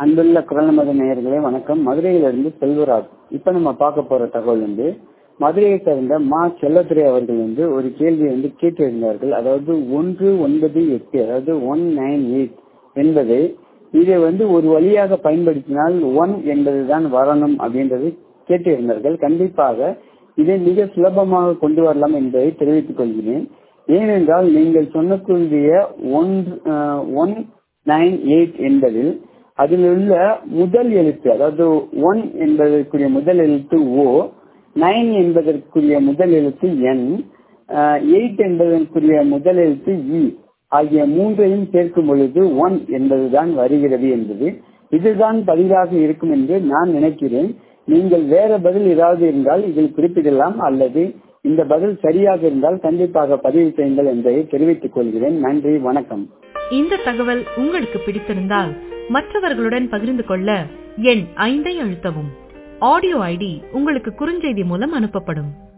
அன்புள்ள குரல் மத நேயர்களே வணக்கம் மதுரையிலிருந்து செல்வராஜ் இப்ப நம்ம பார்க்க போற தகவல் வந்து மதுரையை சேர்ந்த மா செல்லத்துறை அவர்கள் வந்து ஒரு கேள்வி வந்து கேட்டிருந்தார்கள் அதாவது ஒன்று ஒன்பது எட்டு அதாவது ஒன் நைன் எயிட் என்பதை இதை வந்து ஒரு வழியாக பயன்படுத்தினால் ஒன் என்பதுதான் வரணும் அப்படின்றது கேட்டிருந்தார்கள் கண்டிப்பாக இதை மிக சுலபமாக கொண்டு வரலாம் என்பதை தெரிவித்துக் கொள்கிறேன் ஏனென்றால் நீங்கள் சொன்னக்கூடிய ஒன்று ஒன் நைன் எயிட் என்பதில் அதில் உள்ள முதல் எழுத்து அதாவது ஒன் என்பதற்குரிய முதல் எழுத்து ஓ நைன் என்பதற்குரிய முதல் எழுத்து என் எயிட் என்பதற்குரிய முதல் எழுத்து இ ஆகிய மூன்றையும் சேர்க்கும் பொழுது ஒன் என்பதுதான் வருகிறது என்பது இதுதான் பதிலாக இருக்கும் என்று நான் நினைக்கிறேன் நீங்கள் வேற பதில் ஏதாவது இருந்தால் இதில் குறிப்பிடலாம் அல்லது இந்த பதில் சரியாக இருந்தால் கண்டிப்பாக பதிவு செய்யுங்கள் என்பதை தெரிவித்துக் கொள்கிறேன் நன்றி வணக்கம் இந்த தகவல் உங்களுக்கு பிடித்திருந்தால் மற்றவர்களுடன் பகிர்ந்து கொள்ள எண் ஐந்தை அழுத்தவும் ஆடியோ ஐடி உங்களுக்கு குறுஞ்செய்தி மூலம் அனுப்பப்படும்